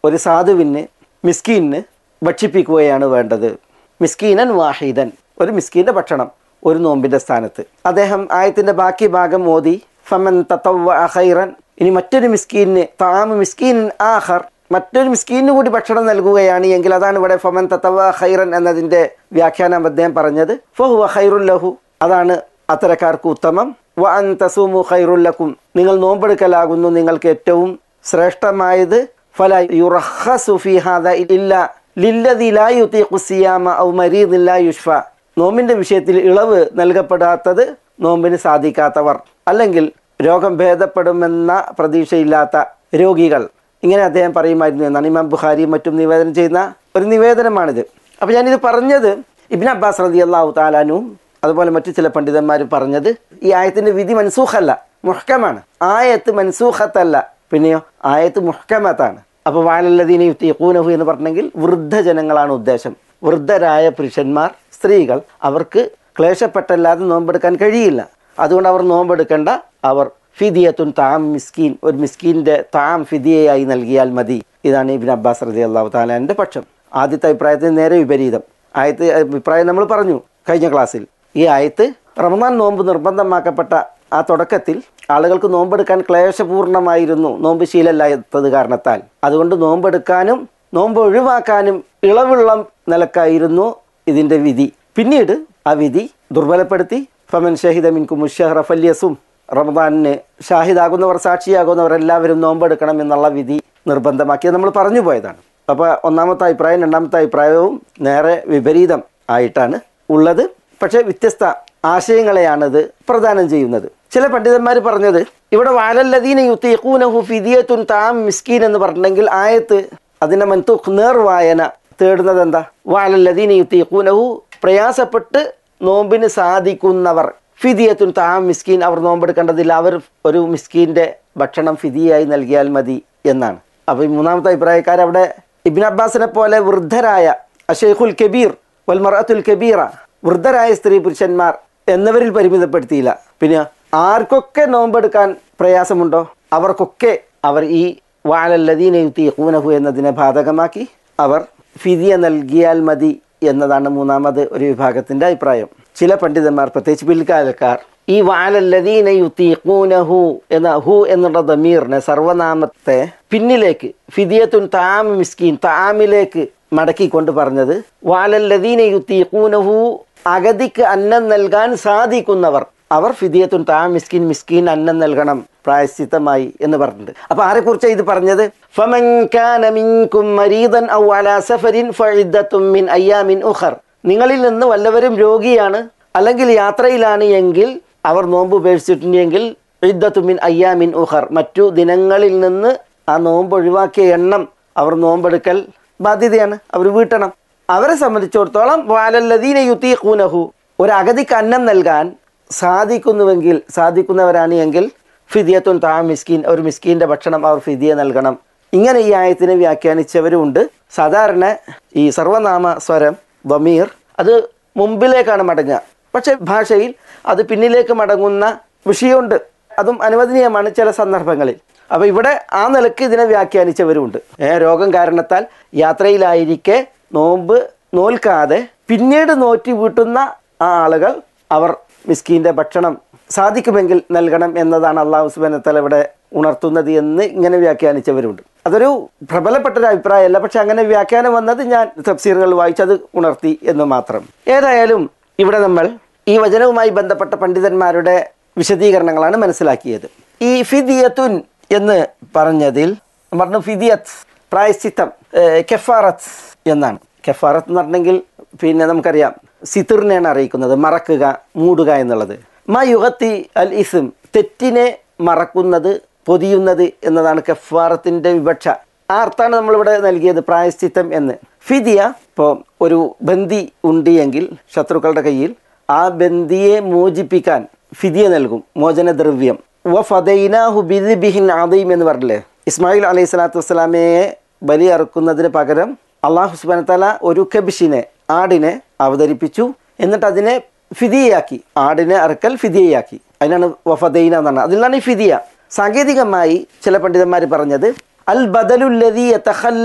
ഒരു സാധുവിന് മിസ്കീന് ഭക്ഷിപ്പിക്കുകയാണ് വേണ്ടത് മിസ്കീനൻ വാഹിദൻ ഒരു മിസ്കീൻ്റെ ഭക്ഷണം ഒരു നോമ്പിൻ്റെ സ്ഥാനത്ത് അദ്ദേഹം ആയത്തിൻ്റെ ബാക്കി ഭാഗം മോദി ഫമൻ തത്തവ ഖൈറൻ ഇനി മറ്റൊരു മിസ്കീന് താമ മിസ്കീൻ ആഹർ മറ്റൊരു മിസ്കീനു കൂടി ഭക്ഷണം നൽകുകയാണ് എങ്കിൽ അതാണ് ഇവിടെ ഫമൻ തത്തവ ഖൈറൻ എന്നതിൻ്റെ വ്യാഖ്യാനം അദ്ദേഹം പറഞ്ഞത് ഫഹുവ ഖൈറുൽ ലഹു അതാണ് അത്തരക്കാർക്ക് ഉത്തമം വ അൻ തസൂമു ഖൈറുല്ലക്കും നിങ്ങൾ നോമ്പെടുക്കലാകുന്നു നിങ്ങൾക്ക് ഏറ്റവും ശ്രേഷ്ഠമായത് ഫല യുറഹസു ഫി ഹാദ ഇല്ല ലില്ലദി ലാ യുതീഖു സിയാമ ഔ മരീദിൻ ലാ യുഷ്ഫ നോമ്പിന്റെ വിഷയത്തിൽ ഇളവ് നൽകപ്പെടാത്തത് നോമ്പിന് സാധിക്കാത്തവർ അല്ലെങ്കിൽ രോഗം ഭേദപ്പെടുമെന്ന പ്രതീക്ഷയില്ലാത്ത രോഗികൾ ഇങ്ങനെ അദ്ദേഹം പറയുമായിരുന്നു എന്നാണ് ഇമാം ബുഖാരി മറ്റും നിവേദനം ചെയ്യുന്ന ഒരു നിവേദനമാണിത് അപ്പോൾ ഞാനിത് പറഞ്ഞത് ഇബിൻ അബ്ബാസ് റതി അള്ളാഹു താലാനും അതുപോലെ മറ്റു ചില പണ്ഡിതന്മാർ പറഞ്ഞത് ഈ ആയത്തിന്റെ വിധി മൻസൂഖല്ല മുഹ്കമാണ് ആയത്ത് മൻസൂഖത്തല്ല പിന്നെയോ ആയത്ത് മുഹ്കമത്താണ് അപ്പോൾ വാലല്ലദീന യുത്തീഖൂനഹു എന്ന് പറഞ്ഞെങ്കിൽ വൃദ്ധജനങ്ങളാണ് ഉദ്ദേശം വൃദ്ധരായ പുരുഷന്മാർ സ്ത്രീകൾ അവർക്ക് ക്ലേശപ്പെട്ടല്ലാതെ നോമ്പെടുക്കാൻ കഴിയില്ല അതുകൊണ്ട് അവർ നോമ്പെടുക്കേണ്ട അവർ ഫിദിയത്തുൻ താം മിസ്കീൻ ഒരു മിസ്കീൻ്റെ താം ഫിദിയയായി നൽകിയാൽ മതി ഇതാണ് ഇബിൻ അബ്ബാസ് റതി അള്ളാഹു താലാൻ്റെ പക്ഷം ആദ്യത്തെ അഭിപ്രായത്തിന് നേരെ വിപരീതം ആയത്ത് അഭിപ്രായം നമ്മൾ പറഞ്ഞു കഴിഞ്ഞ ക്ലാസ്സിൽ ഈ ആയത്ത് റമദാൻ നോമ്പ് നിർബന്ധമാക്കപ്പെട്ട ആ തുടക്കത്തിൽ ആളുകൾക്ക് നോമ്പെടുക്കാൻ ക്ലേശപൂർണമായിരുന്നു നോമ്പ് ശീലമില്ലാത്തത് കാരണത്താൽ അതുകൊണ്ട് നോമ്പെടുക്കാനും നോമ്പ് ഒഴിവാക്കാനും ഇളവുള്ള നിലക്കായിരുന്നു ഇതിൻ്റെ വിധി പിന്നീട് ആ വിധി ദുർബലപ്പെടുത്തി ഫമൻ ഷഹിദ മിൻകു മുഷഹറ ഫല്യസും റമദാനിന് ഷാഹിദാകുന്നവർ സാക്ഷിയാകുന്നവർ എല്ലാവരും നോമ്പെടുക്കണം എന്നുള്ള വിധി നിർബന്ധമാക്കിയത് നമ്മൾ പറഞ്ഞു പോയതാണ് അപ്പോൾ ഒന്നാമത്തെ അഭിപ്രായം രണ്ടാമത്തെ അഭിപ്രായവും നേരെ വിപരീതം ആയിട്ടാണ് ഉള്ളത് പക്ഷേ വ്യത്യസ്ത ആശയങ്ങളെയാണിത് പ്രദാനം ചെയ്യുന്നത് ചില പണ്ഡിതന്മാർ പറഞ്ഞത് ഇവിടെ വാലല്ലദീന യുത്തീഖൂനഹു ഫിദിയത്തുൻ താം മിസ്കീൻ എന്ന് പറഞ്ഞിട്ടുണ്ടെങ്കിൽ ആയത്ത് അതിൻ്റെ മൻതൂഖ് നേർവായന തേടുന്നത് എന്താ വാലല്ലദീന യുത്തീഖൂനഹു പ്രയാസപ്പെട്ട് നോമ്പിന് സാധിക്കുന്നവർ ഫിദിയത്തുൻ താം മിസ്കീൻ അവർ നോമ്പെടുക്കേണ്ടതില്ല അവർ ഒരു മിസ്കീൻ്റെ ഭക്ഷണം ഫിദിയായി നൽകിയാൽ മതി എന്നാണ് അപ്പോൾ ഈ മൂന്നാമത്തെ അഭിപ്രായക്കാർ അവിടെ ഇബിൻ അബ്ബാസിനെ പോലെ വൃദ്ധരായ അഷേഖുൽ കബീർ വൽമറത്തുൽ കബീറ വൃദ്ധരായ സ്ത്രീ പുരുഷന്മാർ എന്നിവരിൽ പരിമിതപ്പെടുത്തിയില്ല പിന്നെ ആർക്കൊക്കെ നോമ്പെടുക്കാൻ പ്രയാസമുണ്ടോ അവർക്കൊക്കെ അവർ ഈ വാലല്ലദീനയുത്തി കൂനഹു എന്നതിനെ ബാധകമാക്കി അവർ ഫിദിയ നൽകിയാൽ മതി എന്നതാണ് മൂന്നാമത് ഒരു വിഭാഗത്തിൻ്റെ അഭിപ്രായം ചില പണ്ഡിതന്മാർ പ്രത്യേകിച്ച് പിൽക്കാലക്കാർ ഈ വാലല്ലദീന യുത്തീഖൂനഹു എന്ന ഹു എന്നുള്ള ദമീറിനെ സർവനാമത്തെ പിന്നിലേക്ക് ഫിദിയത്തുൻ താം മിസ്കീൻ താമിലേക്ക് മടക്കിക്കൊണ്ട് പറഞ്ഞത് വാലല്ലദീന യുത്തീഖൂനഹു അഗതിക്ക് അന്നം നൽകാൻ സാധിക്കുന്നവർ അവർ ഫിദിയത്തുൻ താം മിസ്കിൻ മിസ്കീൻ അന്നം നൽകണം പ്രായശ്ചിത്തമായി എന്ന് പറഞ്ഞിട്ടുണ്ട് അപ്പൊ ആരെക്കുറിച്ചാണ് ഇത് പറഞ്ഞത് ഫമൻ കാന മിൻകും മരീദൻ ഔ അലാ സഫരിൻ ഫഇദ്ദത്തും മിൻ അയ്യാമിൻ ഉഖർ നിങ്ങളിൽ നിന്ന് വല്ലവരും രോഗിയാണ് അല്ലെങ്കിൽ യാത്രയിലാണ് എങ്കിൽ അവർ നോമ്പ് ഉപേക്ഷിച്ചിട്ടുണ്ടെങ്കിൽ ഇദ്ദത്തുമിൻ അയ്യാമിൻ ഉഹർ മറ്റു ദിനങ്ങളിൽ നിന്ന് ആ നോമ്പ് ഒഴിവാക്കിയ എണ്ണം അവർ നോമ്പെടുക്കൽ ബാധ്യതയാണ് അവർ വീട്ടണം അവരെ സംബന്ധിച്ചിടത്തോളം വാലല്ലദീന യുത്തി കൂനഹു ഒരു അഗതിക്ക് അന്നം നൽകാൻ സാധിക്കുന്നുവെങ്കിൽ സാധിക്കുന്നവരാണ് എങ്കിൽ ഫിദിയത്തുൻ താ മിസ്കീൻ ഒരു മിസ്കീൻ്റെ ഭക്ഷണം അവർ ഫിദിയ നൽകണം ഇങ്ങനെ ഈ ആയത്തിനെ വ്യാഖ്യാനിച്ചവരുമുണ്ട് സാധാരണ ഈ സർവനാമ സ്വരം വമീർ അത് മുമ്പിലേക്കാണ് മടങ്ങുക പക്ഷെ ഭാഷയിൽ അത് പിന്നിലേക്ക് മടങ്ങുന്ന വിഷയമുണ്ട് അതും അനുവദനീയമാണ് ചില സന്ദർഭങ്ങളിൽ അപ്പോൾ ഇവിടെ ആ നിലക്ക് ഇതിനെ വ്യാഖ്യാനിച്ചവരുമുണ്ട് ഏ രോഗം കാരണത്താൽ യാത്രയിലായിരിക്കെ നോമ്പ് നോൽക്കാതെ പിന്നീട് നോറ്റി വീട്ടുന്ന ആ ആളുകൾ അവർ മിസ്കീൻ്റെ ഭക്ഷണം സാധിക്കുമെങ്കിൽ നൽകണം എന്നതാണ് അള്ളാഹു സുബാനത്തല ഇവിടെ ഉണർത്തുന്നത് എന്ന് ഇങ്ങനെ വ്യാഖ്യാനിച്ചവരുണ്ട് അതൊരു പ്രബലപ്പെട്ട ഒരു അഭിപ്രായമല്ല പക്ഷെ അങ്ങനെ വ്യാഖ്യാനം വന്നത് ഞാൻ തഫ്സീറുകൾ വായിച്ചത് ഉണർത്തി എന്ന് മാത്രം ഏതായാലും ഇവിടെ നമ്മൾ ഈ വചനവുമായി ബന്ധപ്പെട്ട പണ്ഡിതന്മാരുടെ വിശദീകരണങ്ങളാണ് മനസ്സിലാക്കിയത് ഈ ഫിദിയത്തുൻ എന്ന് പറഞ്ഞതിൽ പറഞ്ഞു ഫിദിയത്ത് പ്രായശ്ചിത്തം ഏഹ് കെഫാറത്ത് എന്നാണ് കെഫാറത്ത് എന്ന് പറഞ്ഞെങ്കിൽ പിന്നെ നമുക്കറിയാം സിത്തിറിനെയാണ് അറിയിക്കുന്നത് മറക്കുക മൂടുക എന്നുള്ളത് മ യുഗത്തി അൽ ഇസ്ം തെറ്റിനെ മറക്കുന്നത് പൊതിയുന്നത് എന്നതാണ് കഫാറത്തിൻ്റെ വിവക്ഷ ആ അർത്ഥാണ് നമ്മളിവിടെ നൽകിയത് പ്രായശ്ചിത്തം എന്ന് ഫിദിയ ഇപ്പോൾ ഒരു ബന്ദി ഉണ്ട് എങ്കിൽ ശത്രുക്കളുടെ കയ്യിൽ ആ ബന്ദിയെ മോചിപ്പിക്കാൻ ഫിദിയ നൽകും മോചനദ്രവ്യം വ ഫദൈനാഹു ബിദിബിഹിൻ ആദീം എന്ന് പറഞ്ഞില്ലേ ഇസ്മായിൽ അലൈഹി സ്വലാത്തു വസ്സലാമയെ ബലി അറുക്കുന്നതിന് പകരം അള്ളാഹു സുബാനത്തല ഒരു കബിഷിനെ ആടിനെ അവതരിപ്പിച്ചു എന്നിട്ട് അതിനെ ഫിദിയയാക്കി ആടിനെ അറുക്കൽ ഫിദിയയാക്കി അതിനാണ് വഫദൈന എന്നാണ് അതിൽ നിന്നാണ് ഈ ഫിദിയ സാങ്കേതികമായി ചില പണ്ഡിതന്മാർ പറഞ്ഞത് അൽ ബദലുല്ലതി